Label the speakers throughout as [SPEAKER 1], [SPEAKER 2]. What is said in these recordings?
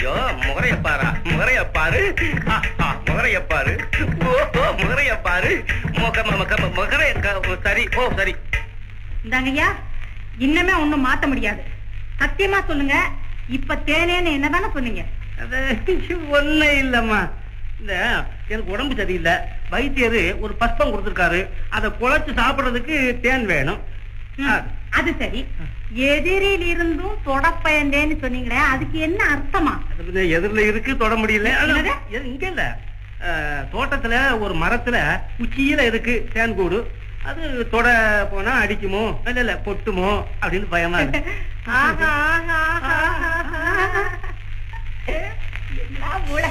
[SPEAKER 1] ஐயோ முகரைய பாரா முகரைய பாரு ஆ, ஆ, முகரைய பாரு ஓ முகரைய பாரு முக முக முகரைய க- சரி ஓ சரி
[SPEAKER 2] இந்தாங்கய்யா இன்னமே ஒண்ணும் மாத்த முடியாது சத்தியமா சொல்லுங்க இப்ப தேனேன்னு என்னதானே சொன்னீங்க
[SPEAKER 1] அது ஒண்ணு இல்லம்மா இந்த எனக்கு உடம்பு சரியில்லை வைத்தியரு ஒரு பஸ்பம் கொடுத்திருக்காரு அதை குழைச்சு சாப்பிடுறதுக்கு தேன் வேணும்
[SPEAKER 2] ம், அது சரி எதிரில் இருந்தும் தொடப்பயந்தேன்னு சொன்னீங்களே அதுக்கு என்ன அர்த்தமா
[SPEAKER 1] அது வந்து எதிரில இருக்கு தொட முடியல அது-
[SPEAKER 2] என்னது?
[SPEAKER 1] எ- இங்க இல்ல அஹ், தோட்டத்துல ஒரு மரத்துல உச்சியில இருக்கு தேன் கூடு அது தொட போனா அடிக்குமோ இல்ல இல்ல கொட்டுமோ அப்படின்னு பயமா இருக்கு
[SPEAKER 2] ஆஹா, ஆஹா, ஆஹா, ஆஹா. என்ன மூளை.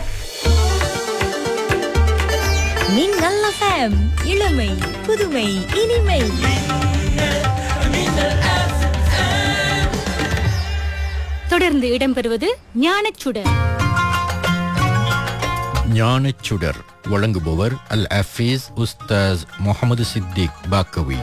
[SPEAKER 3] மின்னல் FM இளமை புதுமை இனிமை
[SPEAKER 4] தொடர்ந்து இடம்பெறுவது ஞானச்சுடர்
[SPEAKER 5] ஞானச்சுடர் வழங்குபவர் அல் அஃபீஸ் உஸ்தாஸ் முகமது சித்திக் பாக்கவி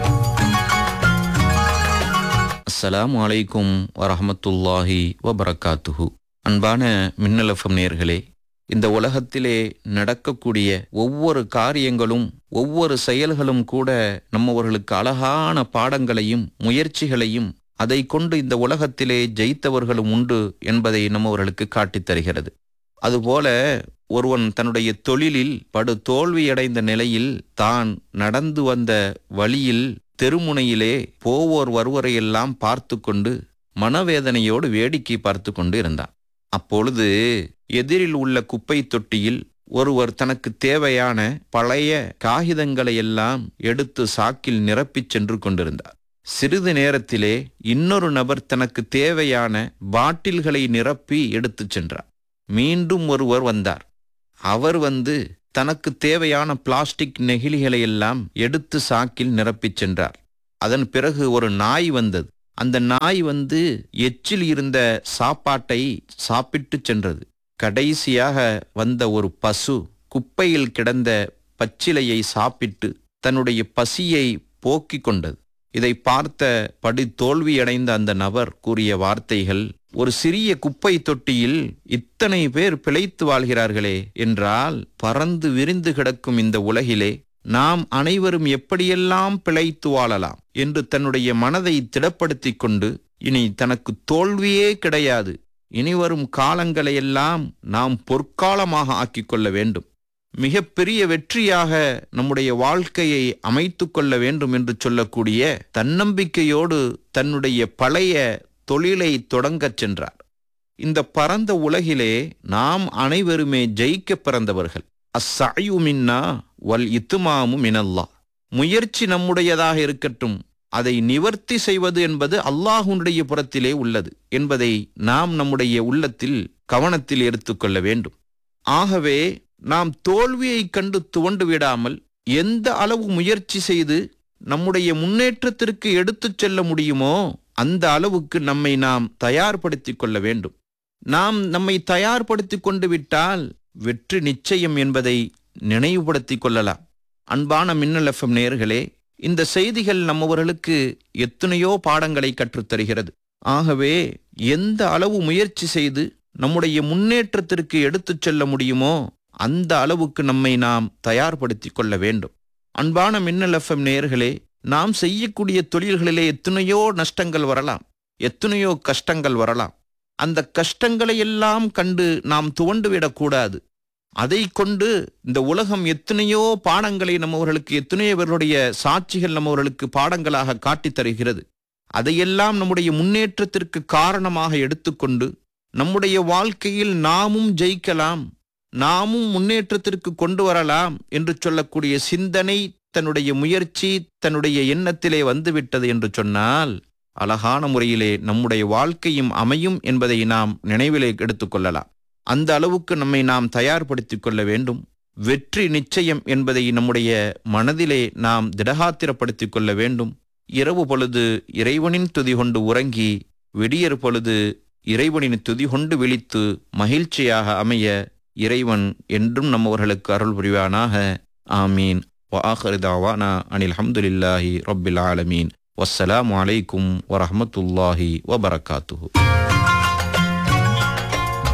[SPEAKER 6] அஸ்ஸலாமு அலைக்கும் வரஹமத்துல்லாஹி வபரகாத்துஹு அன்பான மின்னலஃபம் நேர்களே இந்த உலகத்திலே நடக்கக்கூடிய ஒவ்வொரு காரியங்களும் ஒவ்வொரு செயல்களும் கூட நம்மவர்களுக்கு அழகான பாடங்களையும் முயற்சிகளையும் அதை கொண்டு இந்த உலகத்திலே ஜெயித்தவர்களும் உண்டு என்பதை நம்மவர்களுக்கு காட்டித் தருகிறது அதுபோல ஒருவன் தன்னுடைய தொழிலில் படு தோல்வியடைந்த நிலையில் தான் நடந்து வந்த வழியில் தெருமுனையிலே போவோர் வருவரையெல்லாம் பார்த்து கொண்டு மனவேதனையோடு வேடிக்கை பார்த்து கொண்டு இருந்தான் அப்பொழுது எதிரில் உள்ள குப்பை தொட்டியில் ஒருவர் தனக்கு தேவையான பழைய காகிதங்களை எல்லாம் எடுத்து சாக்கில் நிரப்பிச் சென்று கொண்டிருந்தார் சிறிது நேரத்திலே இன்னொரு நபர் தனக்கு தேவையான பாட்டில்களை நிரப்பி எடுத்துச் சென்றார் மீண்டும் ஒருவர் வந்தார் அவர் வந்து தனக்கு தேவையான பிளாஸ்டிக் நெகிழிகளை எல்லாம் எடுத்து சாக்கில் நிரப்பிச் சென்றார் அதன் பிறகு ஒரு நாய் வந்தது அந்த நாய் வந்து எச்சில் இருந்த சாப்பாட்டை சாப்பிட்டு சென்றது கடைசியாக வந்த ஒரு பசு குப்பையில் கிடந்த பச்சிலையை சாப்பிட்டு தன்னுடைய பசியை போக்கிக் கொண்டது இதை பார்த்த படி தோல்வியடைந்த அந்த நபர் கூறிய வார்த்தைகள் ஒரு சிறிய குப்பை தொட்டியில் இத்தனை பேர் பிழைத்து வாழ்கிறார்களே என்றால் பறந்து விரிந்து கிடக்கும் இந்த உலகிலே நாம் அனைவரும் எப்படியெல்லாம் பிழைத்து வாழலாம் என்று தன்னுடைய மனதை திடப்படுத்திக் கொண்டு இனி தனக்கு தோல்வியே கிடையாது இனிவரும் காலங்களையெல்லாம் நாம் பொற்காலமாக ஆக்கிக் கொள்ள வேண்டும் மிகப்பெரிய வெற்றியாக நம்முடைய வாழ்க்கையை அமைத்துக் கொள்ள வேண்டும் என்று சொல்லக்கூடிய தன்னம்பிக்கையோடு தன்னுடைய பழைய தொழிலை தொடங்கச் சென்றார் இந்த பரந்த உலகிலே நாம் அனைவருமே ஜெயிக்க பிறந்தவர்கள் அஸ்ஸாயு மின்னா வல் இத்துமாமு மினல்லா முயற்சி நம்முடையதாக இருக்கட்டும் அதை நிவர்த்தி செய்வது என்பது அல்லாஹுடைய புறத்திலே உள்ளது என்பதை நாம் நம்முடைய உள்ளத்தில் கவனத்தில் எடுத்துக்கொள்ள வேண்டும் ஆகவே நாம் தோல்வியைக் கண்டு துவண்டு விடாமல் எந்த அளவு முயற்சி செய்து நம்முடைய முன்னேற்றத்திற்கு எடுத்துச் செல்ல முடியுமோ அந்த அளவுக்கு நம்மை நாம் தயார்படுத்திக் கொள்ள வேண்டும் நாம் நம்மை தயார்படுத்திக் கொண்டு விட்டால் வெற்றி நிச்சயம் என்பதை நினைவுபடுத்திக் கொள்ளலாம் அன்பான மின்னல் எஃப்எம் நேயர்களே இந்த செய்திகள் நம்மவர்களுக்கு எத்தனையோ பாடங்களை கற்றுத்தருகிறது ஆகவே எந்த அளவு முயற்சி செய்து நம்முடைய முன்னேற்றத்திற்கு எடுத்துச் செல்ல முடியுமோ அந்த அளவுக்கு நம்மை நாம் தயார்படுத்திக் கொள்ள வேண்டும் அன்பான மின்னல் எஃப்எம் நேயர்களே நாம் செய்யக்கூடிய தொழில்களிலே எத்தனையோ நஷ்டங்கள் வரலாம் எத்தனையோ கஷ்டங்கள் வரலாம் அந்த கஷ்டங்களை எல்லாம் கண்டு நாம் துவண்டு விடக்கூடாது அதை கொண்டு இந்த உலகம் எத்தனையோ பாடங்களை நம்மவர்களுக்கு எத்தனையோ பேருடைய சாட்சிகள் நம்மவர்களுக்கு பாடங்களாக காட்டித் தருகிறது அதையெல்லாம் நம்முடைய முன்னேற்றத்திற்கு காரணமாக எடுத்துக்கொண்டு நம்முடைய வாழ்க்கையில் நாமும் ஜெயிக்கலாம் நாமும் முன்னேற்றத்திற்கு கொண்டு வரலாம் என்று சொல்லக்கூடிய சிந்தனை தன்னுடைய முயற்சி தன்னுடைய எண்ணத்திலே வந்துவிட்டது என்று சொன்னால் அழகான முறையிலே நம்முடைய வாழ்க்கையும் அமையும் என்பதை நாம் நினைவிலே எடுத்துக்கொள்ளலாம் அந்த அளவுக்கு நம்மை நாம் தயார்படுத்திக் கொள்ள வேண்டும் வெற்றி நிச்சயம் என்பதை நம்முடைய மனதிலே நாம் திடகாத்திரப்படுத்திக் கொள்ள வேண்டும் இரவு பொழுது இறைவனின் துதி கொண்டு உறங்கி விடியற் பொழுது இறைவனின் துதி கொண்டு விழித்து மகிழ்ச்சியாக அமைய இறைவன் என்றும் நம்மவர்களுக்கு அருள் புரிவானாக ஆமீன் وآخر دعوانا أن الحمد لله رب العالمين والسلام عليكم ورحمة الله وبركاته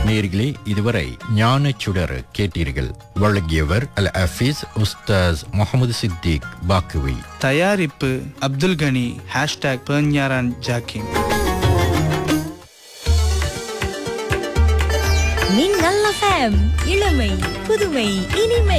[SPEAKER 5] நேர்களே இதுவரை ஞானச்சுடர் கேட்டீர்கள் வழங்கியவர் அல் அஃபீஸ் உஸ்தாஸ் முகமது சித்திக் பாக்குவி
[SPEAKER 7] தயாரிப்பு அப்துல் கனி ஹேஷ்டாக் பேஞ்ஞாரான் ஜாக்கிம்
[SPEAKER 3] மின்னல் எஃப்எம் இளமை புதுமை இனிமை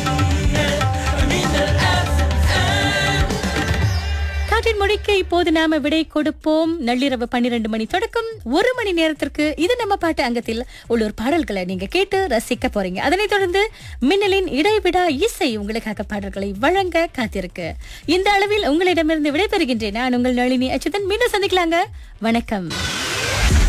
[SPEAKER 4] காற்றின் மொழிக்கு இப்போது நாம விடை கொடுப்போம் நள்ளிரவு பன்னிரண்டு மணி தொடக்கம் ஒரு மணி நேரத்திற்கு இது நம்ம பாட்டு அங்கத்தில் உள்ளூர் பாடல்களை நீங்க கேட்டு ரசிக்க போறீங்க அதனைத் தொடர்ந்து மின்னலின் இடைவிடா இசை உங்களுக்காக பாடல்களை வழங்க காத்திருக்கு இந்த அளவில் உங்களிடமிருந்து விடைபெறுகின்றேன் நான் உங்கள் நளினி அச்சுதன் மீண்டும் சந்திக்கலாங்க வணக்கம்